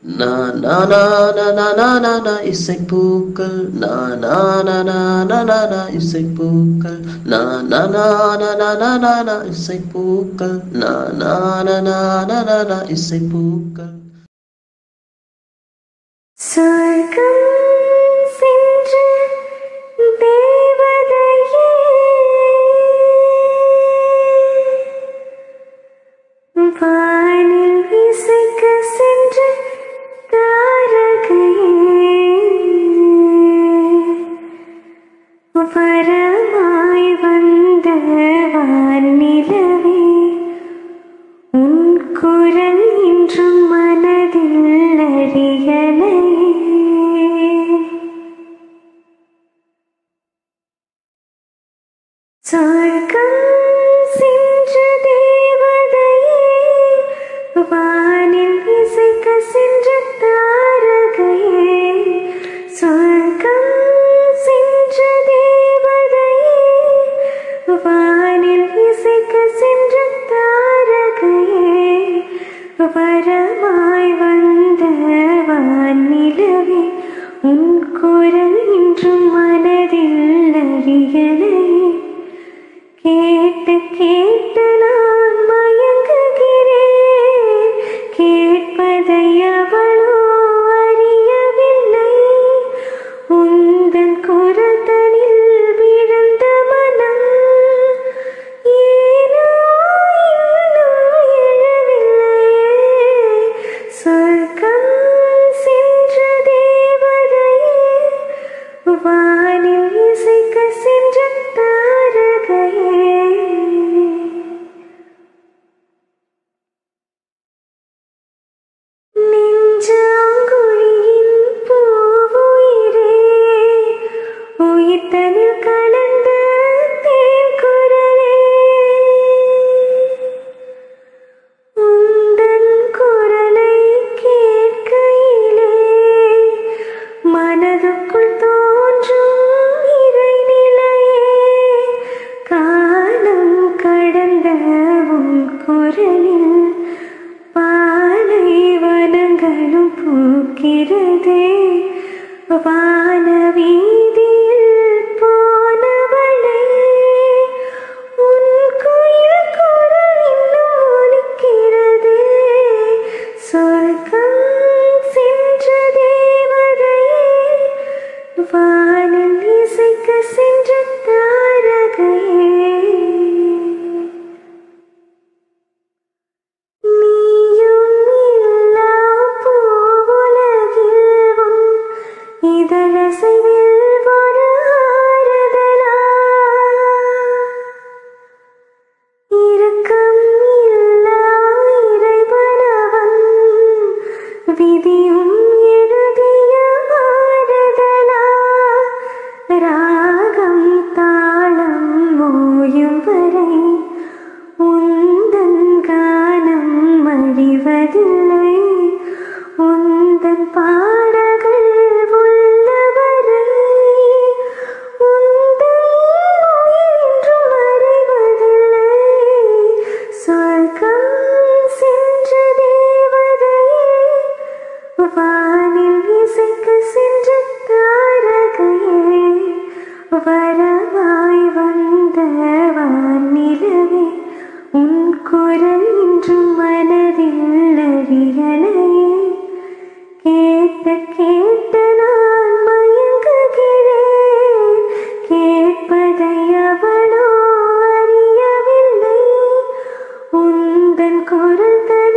நா நா நா நா நா நா நா நா இசைப்பூக்கள் நா நா நா நா நா நா நா இசைப்பூக்கள் நா நா நா நா நா நா நா நா இசைப்பூக்கள் நா நா நா நா நா நா நா இசைப்பூக்கள் சொர்க்கம் சென்ற தேவதையே வானில் இசைக்க சென்ற தாரகையே வரமாய் வந்த வானிலவே உன் குரல் இன்றும் மனதில் அறியலையே சொர்க்கம் சென்ற தேவதையே வானில் இசைக்க சென்ற தாரகையே சொர்க்கம் சென்ற தேவதையே வானில் இசைக்க சென்ற தாரகையே வரமாய் வந்த வானிலவே உன் குரல் இன்றும் மனதில் அறியலையே கேட்டு கேட்டு நான் மயங்குகிறேன் கேட்பதை அவளோ அறியவில்லை உந்தன் குரத்தனில் விழுந்த மனம் ஏனோ இன்னும் எழவில்லையே சொர்க்கம் சென்ற தேவதையே வானில் இசைக்க சென்ற தாரகையே நெஞ்சாங்குழியின் பூவுயிரே உயிர்த்தனில் கலந்த தேன்குரலே உந்தன் குரலை கேட்கையிலே மனதுக்குள் தோன்றும் இறைநிலையே காலம் கடந்த உன் குரலில் பாலைவனங்களும் பூக்கிறதே வான வீதியில் போனவளே உன் குயில் குரல் இன்னும் ஒலிக்கிறதே சொர்க்கம் சென்ற தேவதையே வானில் இசைக்க சென்ற தாரகையே நீயும் இல்லா பூவுலகில் உன் இதழசைவில் ஒரு ஆறுதலா இரக்கம் இல்லா இறைவனவன் விதியும் எழுதிய ஆறுதலா ராகம் தாளம் ஓயும் வரை உந்தன் கானம் அழிவதில்லை உந்தன் பாடல்கள் உள்ளவரை உந்தன் உயிர் என்றும் மறைவதில்லை சொர்க்கம் சென்ற தேவதையே வானில் இசைக்க சென்ற தாரகையே வரமாய் வந்த வானிலவே உன் குரல் இன்றும் மனதில் அறியலையே கேட்டு கேட்டு நான் மயங்குகிறேன் கேட்பதை அவளோ அறியவில்லை உந்தன் குரல் தன்